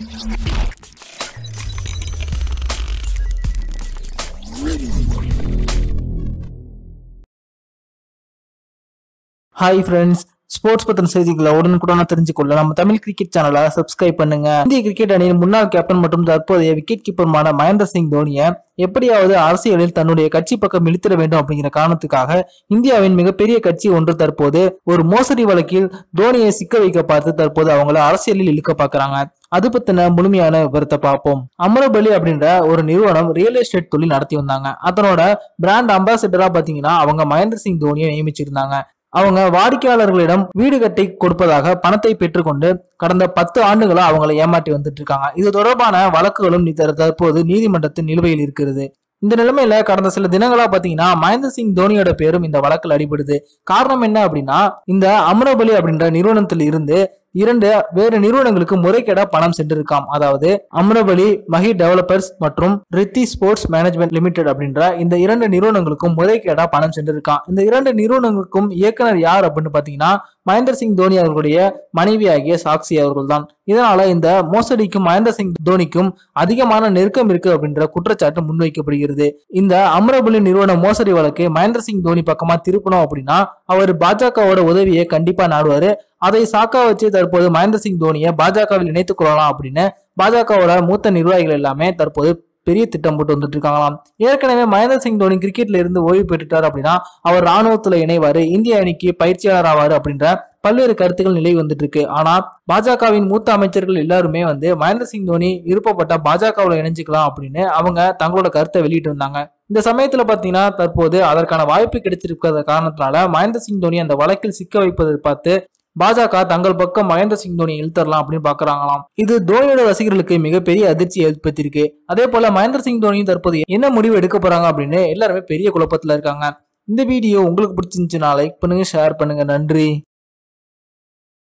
hi friends sports பத்தின செய்திகளை உடனுக்குடனா தெரிஞ்சுக்கொள்ள நம்ம தமிழ் கிரிக்கெட் சேனலை சப்ஸ்கிரைப் பண்ணுங்க இந்திய கிரிக்கெட் அணியின் முன்னாள் கேப்டன் மற்றும் தற்போதைய விக்கெட் கீப்பருமான மகேந்திர சிங் தோனியை எப்படியாவது அரசியலில் தன்னுடைய கட்சி பக்கம் இழுத்திட வேண்டும் அப்படிங்கிற காரணத்துக்காக இந்தியாவின் மிகப்பெரிய கட்சி ஒன்று தற்போது ஒரு மோசடி வழக்கில் தோனியை சிக்க வைக்க பார்த்து தற்போது அவங்கள அரசியலில் இழுக்க பார்க்கறாங்க அது பத்தின முழுமையான விவரத்தை பார்ப்போம் அமரபலி அப்படின்ற ஒரு நிறுவனம் ரியல் எஸ்டேட் தொழில் நடத்தி வந்தாங்க அதனோட பிராண்ட் அம்பாசிடரா பாத்தீங்கன்னா அவங்க மகேந்திர சிங் தோனியை நியமிச்சிருந்தாங்க அவங்க வாடிக்கையாளர்களிடம் வீடு கட்டி கொடுப்பதாக பணத்தை பெற்றுக்கொண்டு கடந்த பத்து ஆண்டுகளா அவங்களை ஏமாற்றி வந்துட்டு இருக்காங்க இது தொடர்பான வழக்குகளும் நீ- தற்போது நீதிமன்றத்தின் நிலுவையில் இருக்கிறது இந்த நிலைமையில கடந்த சில தினங்களா பாத்தீங்கன்னா மகேந்திர சிங் தோனியோட பேரும் இந்த வழக்கில் அடிபடுது காரணம் என்ன அப்படின்னா இந்த அமரபலி அப்படின்ற நிறுவனத்தில் இருந்து இரண்டு வேறு நிறுவனங்களுக்கு முறைகேடா பணம் சென்றிருக்காம் அதாவது அம்ரபலி மஹி டெவலப்பர்ஸ் மற்றும் ரித்தி ஸ்போர்ட்ஸ் மேனேஜ்மெண்ட் லிமிடெட் அப்படின்ற இந்த இரண்டு நிறுவனங்களுக்கும் முறைகேடா பணம் சென்றிருக்காம் இந்த இரண்டு நிறுவனங்களுக்கும் இயக்குனர் யார் அப்படின்னு பாத்தீங்கன்னா மகேந்திர சிங் தோனி அவர்களுடைய மனைவி ஆகிய சாக்சி அவர்கள் தான் இதனால இந்த மோசடிக்கும் மகேந்திர சிங் தோனிக்கும் அதிகமான நெருக்கம் இருக்கு அப்படின்ற குற்றச்சாட்டு முன்வைக்கப்படுகிறது இந்த அம்ரபலி நிறுவன மோசடி வழக்கு மகேந்திர சிங் தோனி பக்கமா திருப்பணும் அப்படின்னா அவர் பாஜகவோட உதவியை கண்டிப்பா நாடுவாரு அதை சாக்கா வச்சு தற்போது மகேந்திர சிங் தோனியை பாஜகவில் இணைத்துக் கொள்ளலாம் அப்படின்னு பாஜகவோட மூத்த நிர்வாகிகள் எல்லாமே தற்போது பெரிய திட்டம் போட்டு வந்துட்டு இருக்காங்களாம் ஏற்கனவே மகேந்திர சிங் தோனி கிரிக்கெட்ல இருந்து ஓய்வு பெற்றுட்டார் அப்படின்னா அவர் ராணுவத்துல இணைவாரு இந்திய அணிக்கு பயிற்சியாளர் ஆவாரு அப்படின்ற பல்வேறு கருத்துக்கள் நிலை வந்துட்டு இருக்கு ஆனா பாஜகவின் மூத்த அமைச்சர்கள் எல்லாருமே வந்து மகேந்திர சிங் தோனி விருப்பப்பட்ட பாஜகவில் இணைஞ்சுக்கலாம் அப்படின்னு அவங்க தங்களோட கருத்தை வெளியிட்டு வந்தாங்க இந்த சமயத்துல பாத்தீங்கன்னா தற்போது அதற்கான வாய்ப்பு கிடைச்சிருக்கிற காரணத்தினால மகேந்திர சிங் தோனி அந்த வழக்கில் சிக்க வைப்பதை பார்த்து பாஜக தங்கள் பக்கம் மகேந்திர சிங் தோனி இழுத்தரலாம் அப்படின்னு பாக்குறாங்களாம் இது தோனியோட ரசிகர்களுக்கு மிகப்பெரிய அதிர்ச்சி ஏற்படுத்தியிருக்கு அதே போல மகேந்திர சிங் தோனி தற்போது என்ன முடிவு எடுக்க போறாங்க அப்படின்னு எல்லாருமே பெரிய குழப்பத்துல இருக்காங்க இந்த வீடியோ உங்களுக்கு பிடிச்சிருந்துச்சுன்னா லைக் பண்ணுங்க ஷேர் பண்ணுங்க நன்றி